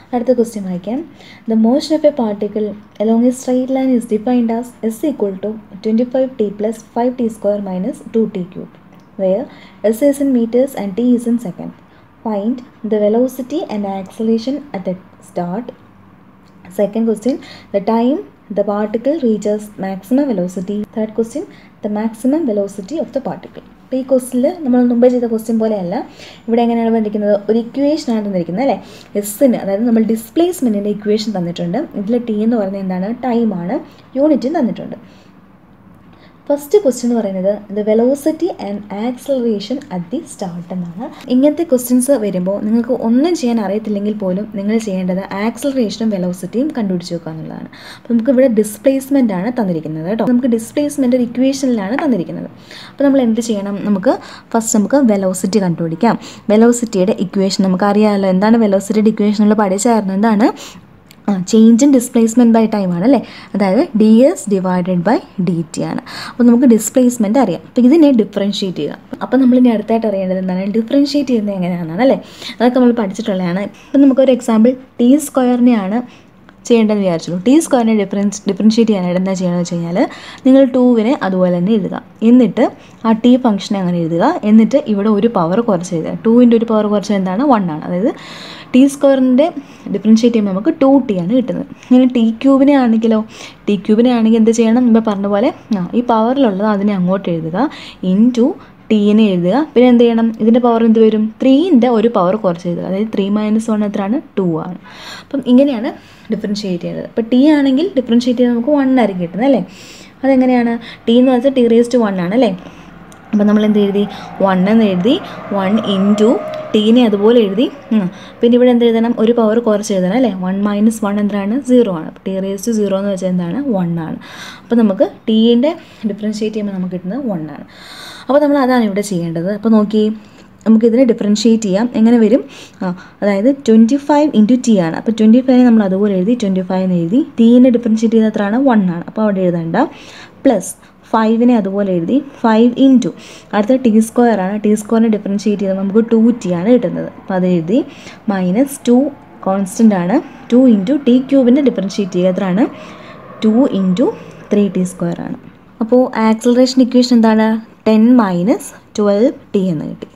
അടുത്ത ക്വസ്റ്റ്യൻ വായിക്കാം the motion of a particle along a straight line is defined as S equal to twenty five T plus five T square minus two T cube where S is in meters and t is in second. Find the velocity and acceleration at the start. Second question, the time the particle reaches maximum velocity. Third question, the maximum velocity of the particle. അപ്പോൾ ഈ ക്വസ്റ്റിൽ നമ്മൾ മുമ്പ് ചെയ്ത question പോലെയല്ല ഇവിടെ എങ്ങനെയാണ് വന്നിരിക്കുന്നത് ഒരു ഇക്വേഷൻ ആണ് തന്നിരിക്കുന്നത് അല്ലേ എസ്സിന് അതായത് നമ്മൾ ഡിസ്പ്ലേസ്മെൻറ്റിൻ്റെ ഇക്വേഷൻ തന്നിട്ടുണ്ട് ഇതിൽ ടി എന്ന് പറയുന്നത് എന്താണ് ടൈമാണ് യൂണിറ്റും തന്നിട്ടുണ്ട് ഫസ്റ്റ് ക്വസ്റ്റ്യൻ എന്ന് പറയുന്നത് the velocity and acceleration at the start എന്നാണ് ഇങ്ങനത്തെ ക്വസ്റ്റ്യൻസ് വരുമ്പോൾ നിങ്ങൾക്ക് ഒന്നും ചെയ്യാൻ അറിയത്തില്ലെങ്കിൽ പോലും നിങ്ങൾ ചെയ്യേണ്ടത് ആക്സലറേഷനും വെലോസിറ്റിയും കണ്ടുപിടിച്ച് വെക്കുക എന്നുള്ളതാണ് അപ്പോൾ നമുക്ക് ഇവിടെ ഡിസ്പ്ലേസ്മെൻ്റ് ആണ് തന്നിരിക്കുന്നത് കേട്ടോ നമുക്ക് ഡിസ്പ്ലേസ്മെൻ്റ് ഒരു ഇക്വേഷനിലാണ് തന്നിരിക്കുന്നത് അപ്പോൾ നമ്മൾ എന്ത് ചെയ്യണം നമുക്ക് ഫസ്റ്റ് നമുക്ക് വെലോസിറ്റി കണ്ടുപിടിക്കാം വെലോസിറ്റിയുടെ ഇക്വേഷൻ നമുക്ക് അറിയാമല്ലോ എന്താണ് വെലോസിറ്റിയുടെ ഇക്വേഷൻ നമ്മൾ പഠിച്ചായിരുന്നു എന്താണ് change in displacement by time ആണ് അല്ലേ അതായത് D S divided by D T ആണ് അപ്പോൾ നമുക്ക് ഡിസ്പ്ലേസ്മെൻറ്റ് അറിയാം അപ്പോൾ ഇതിനെ ഡിഫറൻഷ്യേറ്റ് ചെയ്യുക അപ്പോൾ നമ്മൾ ഇനി അടുത്തായിട്ട് അറിയേണ്ടത് എന്താണ് ഡിഫറൻഷ്യേറ്റ് ചെയ്യുന്നത് എങ്ങനെയാണെന്നാണ് അല്ലേ അതൊക്കെ നമ്മൾ പഠിച്ചിട്ടുള്ളതാണ് ഇപ്പം നമുക്കൊരു എക്സാമ്പിൾ ടി സ്ക്വയറിനെയാണ് ചെയ്യേണ്ടതെന്ന് വിചാരിച്ചു ടി സ്ക്വയറിനെ ഡിഫറൻസ് ഡിഫറൻഷ്യേറ്റ് ചെയ്യാനായിട്ട് എന്താ ചെയ്യണമെന്ന് വെച്ച് കഴിഞ്ഞാൽ നിങ്ങൾ ടൂവിനെ അതുപോലെ തന്നെ എഴുതുക എന്നിട്ട് ആ ടി ഫംഗ്ഷനെ അങ്ങനെ എഴുതുക എന്നിട്ട് ഇവിടെ ഒരു പവർ കുറച്ച് എഴുതുക ടൂവിൻ്റെ ഒരു പവർ കുറച്ച് എന്താണ് വൺ ആണ് അതായത് ടി സ്ക്വയറിൻ്റെ ഡിഫറൻഷ്യേറ്റ് ചെയ്യുമ്പോൾ നമുക്ക് ടു ടി ആണ് കിട്ടുന്നത് ഇനി ടി ക്യൂബിനെ ആണെങ്കിലോ ടി ക്യൂബിനെ ആണെങ്കിൽ എന്ത് ചെയ്യണം നമ്മൾ പറഞ്ഞ പോലെ ആ ഈ പവറിലുള്ളത് അതിനെ അങ്ങോട്ട് എഴുതുക ഇൻ ടു ടീനെ എഴുതുക പിന്നെ എന്ത് ചെയ്യണം ഇതിൻ്റെ പവർ എന്ത് വരും ത്രീൻ്റെ ഒരു പവർ കുറച്ച് എഴുതുക അതായത് ത്രീ മൈനസ് വൺ എത്രയാണ് ടു ആണ് അപ്പം ഇങ്ങനെയാണ് ഡിഫറൻഷ്യേറ്റ് ചെയ്യുന്നത് അപ്പോൾ ടി ആണെങ്കിൽ ഡിഫറൻഷ്യേറ്റ് ചെയ്ത് നമുക്ക് വൺ ആയിരിക്കും കിട്ടുന്നത് അല്ലേ അതെങ്ങനെയാണ് ടി എന്ന് വെച്ചാൽ ടി റേസ് ടു വൺ ആണ് അല്ലേ അപ്പോൾ നമ്മൾ എന്ത് എഴുതി വൺ എന്ന് എഴുതി വൺ ഇൻറ്റു ടീനെ അതുപോലെ എഴുതി പിന്നെ ഇവിടെ എന്ത് എഴുതണം ഒരു പവർ കുറച്ച് എഴുതണം അല്ലേ വൺ മൈനസ് വൺ എന്താണ് സീറോ ആണ് ടി റേസ് ടു സീറോ എന്ന് വെച്ചാൽ എന്താണ് വൺ ആണ് അപ്പോൾ നമുക്ക് ടീൻ്റെ ഡിഫറൻഷ്യേറ്റ് ചെയ്യുമ്പോൾ നമുക്ക് കിട്ടുന്നത് വൺ ആണ് അപ്പോൾ നമ്മൾ അതാണ് ഇവിടെ ചെയ്യേണ്ടത് അപ്പോൾ നോക്കി നമുക്കിതിനെ ഡിഫറൻഷ്യേറ്റ് ചെയ്യാം എങ്ങനെ വരും ആ അതായത് ട്വൻറ്റി ഫൈവ് ഇൻറ്റു ടി ആണ് അപ്പോൾ ട്വൻറ്റി ഫൈവ് നമ്മൾ അതുപോലെ എഴുതി ട്വൻറ്റി ഫൈവ് എന്ന് എഴുതി ടീനെ ഡിഫറൻഷ്യേറ്റ് ചെയ്യുന്ന എത്രയാണ് വൺ ആണ് അപ്പോൾ അവിടെ എഴുതണ്ട പ്ലസ് ഫൈവിനെ അതുപോലെ എഴുതി ഫൈവ് ഇൻറ്റു അടുത്ത ടി സ്ക്വയർ ആണ് ടി സ്ക്വയറിനെ ഡിഫറൻഷ്യേറ്റ് ചെയ്താൽ നമുക്ക് ടു ടി ആണ് കിട്ടുന്നത് അപ്പോൾ അത് എഴുതി മൈനസ് ടു കോൺസ്റ്റൻ്റ് ആണ് ടു ഇൻറ്റു ടി ക്യൂബിൻ്റെ ഡിഫറൻഷ്യേറ്റ് ചെയ്യുക എത്രയാണ് two into three T square ആണ് അപ്പോൾ ആക്സലറേഷൻ ഇക്വേഷൻ എന്താണ് ടെൻ മൈനസ് ട്വൽവ് ടി എന്ന് കിട്ടി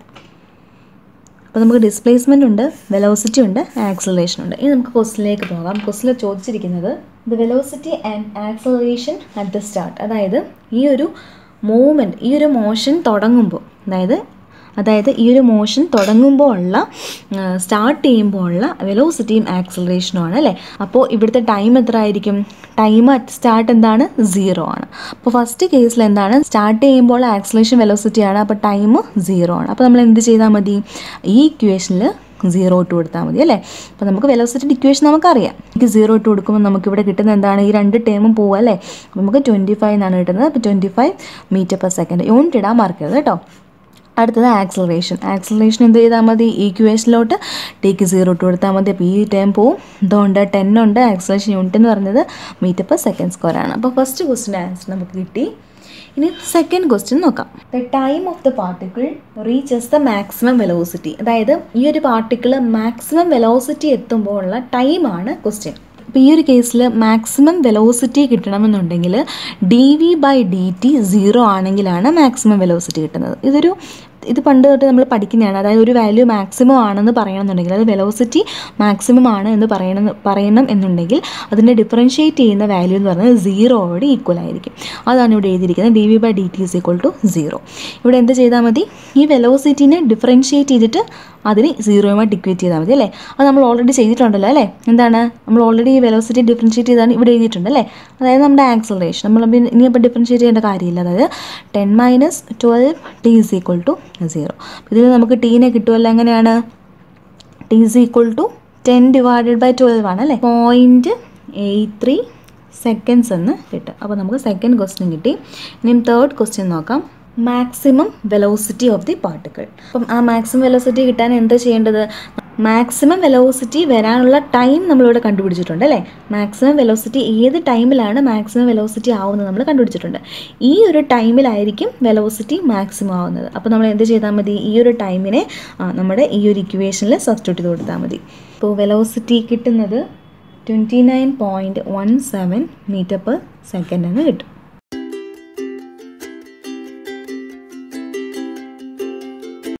അപ്പോൾ നമുക്ക് ഡിസ്പ്ലേസ്മെൻ്റ് ഉണ്ട് വെലോസിറ്റി ഉണ്ട് ആക്സലറേഷൻ ഉണ്ട് ഇനി നമുക്ക് ക്വസ്റ്റിലേക്ക് പോകാം ക്വസ്റ്റിൽ ചോദിച്ചിരിക്കുന്നത് the velocity and acceleration at the start അതായത് ഈ ഒരു മൂവ്മെൻറ്റ് ഈ ഒരു മോഷൻ തുടങ്ങുമ്പോൾ അതായത് അതായത് ഈ ഒരു മോഷൻ തുടങ്ങുമ്പോൾ ഉള്ള സ്റ്റാർട്ട് ചെയ്യുമ്പോൾ ഉള്ള വെലോസിറ്റിയും ആക്സലറേഷനും ആണ് അല്ലേ അപ്പോൾ ഇവിടുത്തെ ടൈം എത്ര ആയിരിക്കും ടൈം അറ്റ് സ്റ്റാർട്ട് എന്താണ് സീറോ ആണ് അപ്പോൾ ഫസ്റ്റ് കേസിൽ എന്താണ് സ്റ്റാർട്ട് ചെയ്യുമ്പോൾ ആക്സലേഷൻ വെലോസിറ്റി ആണ് അപ്പോൾ ടൈം സീറോ ആണ് അപ്പോൾ നമ്മൾ എന്ത് ചെയ്താൽ മതി ഈ ഇക്വേഷനിൽ സീറോ ഇട്ട് കൊടുത്താൽ മതി അല്ലേ അപ്പോൾ നമുക്ക് വെലോസിറ്റി ഇക്വേഷൻ നമുക്കറിയാം എനിക്ക് സീറോ ഇട്ട് കൊടുക്കുമ്പോൾ നമുക്കിവിടെ കിട്ടുന്നത് എന്താണ് ഈ രണ്ട് ടേമും പോവുക അല്ലേ അപ്പോൾ നമുക്ക് ട്വൻറ്റി ഫൈവ് എന്നാണ് കിട്ടുന്നത് അപ്പോൾ twenty five metre per second unit ഇടാൻ മറക്കരുത് കേട്ടോ അടുത്തത് ആക്സലറേഷൻ ആക്സലറേഷൻ എന്ത് ചെയ്താൽ മതി ഈ ക്വേഷനിലോട്ട് ടേക്ക് സീറോ ഇട്ട് കൊടുത്താൽ മതി അപ്പോൾ ഈ ടൈം പോവും ഇതുകൊണ്ട് ടെൻ ഉണ്ട് ആക്സലറേഷൻ യൂണിറ്റ് എന്ന് പറയുന്നത് മീറ്റർ പെർ സെക്കൻഡ് സ്ക്വയർ ആണ് അപ്പോൾ ഫസ്റ്റ് ക്വസ്റ്റിൻ്റെ ആൻസർ നമുക്ക് കിട്ടി ഇനി സെക്കൻഡ് ക്വസ്റ്റ്യൻ നോക്കാം the time of the particle reaches the maximum velocity അതായത് ഈ ഒരു പാർട്ടിക്കിൾ മാക്സിമം വെലോസിറ്റി എത്തുമ്പോൾ ഉള്ള ടൈമാണ് ക്വസ്റ്റ്യൻ അപ്പോൾ ഈ ഒരു കേസിൽ മാക്സിമം വെലോസിറ്റി കിട്ടണമെന്നുണ്ടെങ്കിൽ D V by D T zero ആണെങ്കിലാണ് മാക്സിമം വെലോസിറ്റി കിട്ടുന്നത് ഇതൊരു ഇത് പണ്ട് തൊട്ട് നമ്മൾ പഠിക്കുന്നതാണ് അതായത് ഒരു വാല്യൂ മാക്സിമം ആണെന്ന് പറയണമെന്നുണ്ടെങ്കിൽ അത് വെലോസിറ്റി മാക്സിമം ആണ് എന്ന് പറയണം പറയണം എന്നുണ്ടെങ്കിൽ അതിനെ ഡിഫറൻഷ്യേറ്റ് ചെയ്യുന്ന വാല്യൂ എന്ന് പറയുന്നത് സീറോയോട് ഈക്വൽ ആയിരിക്കും അതാണ് ഇവിടെ എഴുതിയിരിക്കുന്നത് D V by D T is equal to zero ഇവിടെ എന്ത് ചെയ്താൽ മതി ഈ വെലോസിറ്റിനെ ഡിഫറൻഷ്യേറ്റ് ചെയ്തിട്ട് അതിന് സീറോയുമായിട്ട് ഇക്വേറ്റ് ചെയ്താൽ മതി അല്ലേ അത് നമ്മൾ ഓൾറെഡി ചെയ്തിട്ടുണ്ടല്ലോ അല്ലേ എന്താണ് നമ്മൾ ഓൾറെഡി ഈ വെലോസിറ്റി ഡിഫറൻഷ്യേറ്റ് ചെയ്താണ് ഇവിടെ എഴുതിയിട്ടുണ്ട് അല്ലേ അതായത് നമ്മുടെ ആക്സലറേഷൻ നമ്മൾ ഇനി അപ്പോൾ ഡിഫറൻഷ്യേറ്റ് ചെയ്യേണ്ട കാര്യമില്ല അതായത് ten minus twelve T is equal to zero ഇതിൽ നമുക്ക് ടീനെ കിട്ടുമല്ലോ എങ്ങനെയാണ് T is equal to ten divided by twelve ആണ് അല്ലേ പോയിൻറ്റ് എയ്റ്റ് ത്രീ സെക്കൻഡ്സ് എന്ന് കിട്ടും അപ്പോൾ നമുക്ക് സെക്കൻഡ് ക്വസ്റ്റ്യൻ കിട്ടി ഇനിയും തേർഡ് ക്വസ്റ്റ്യൻ നോക്കാം maximum velocity of the particle അപ്പം ആ മാക്സിമം വെലോസിറ്റി കിട്ടാൻ എന്താ ചെയ്യേണ്ടത് മാക്സിമം വെലോസിറ്റി വരാനുള്ള ടൈം നമ്മളിവിടെ കണ്ടുപിടിച്ചിട്ടുണ്ട് അല്ലേ മാക്സിമം വെലോസിറ്റി ഏത് ടൈമിലാണ് മാക്സിമം വെലോസിറ്റി ആവുന്നത് നമ്മൾ കണ്ടുപിടിച്ചിട്ടുണ്ട് ഈ ഒരു ടൈമിലായിരിക്കും വെലോസിറ്റി മാക്സിമം ആവുന്നത് അപ്പോൾ നമ്മൾ എന്ത് ചെയ്താൽ മതി ഈ ഒരു ടൈമിനെ ആ, നമ്മുടെ ഈ ഒരു ഇക്വേഷനിൽ സബ്സ്റ്റിറ്റ്യൂട്ട് ചെയ്ത് കൊടുത്താൽ മതി ഇപ്പോൾ വെലോസിറ്റി കിട്ടുന്നത് twenty nine point one seven metre per second എന്ന് കിട്ടും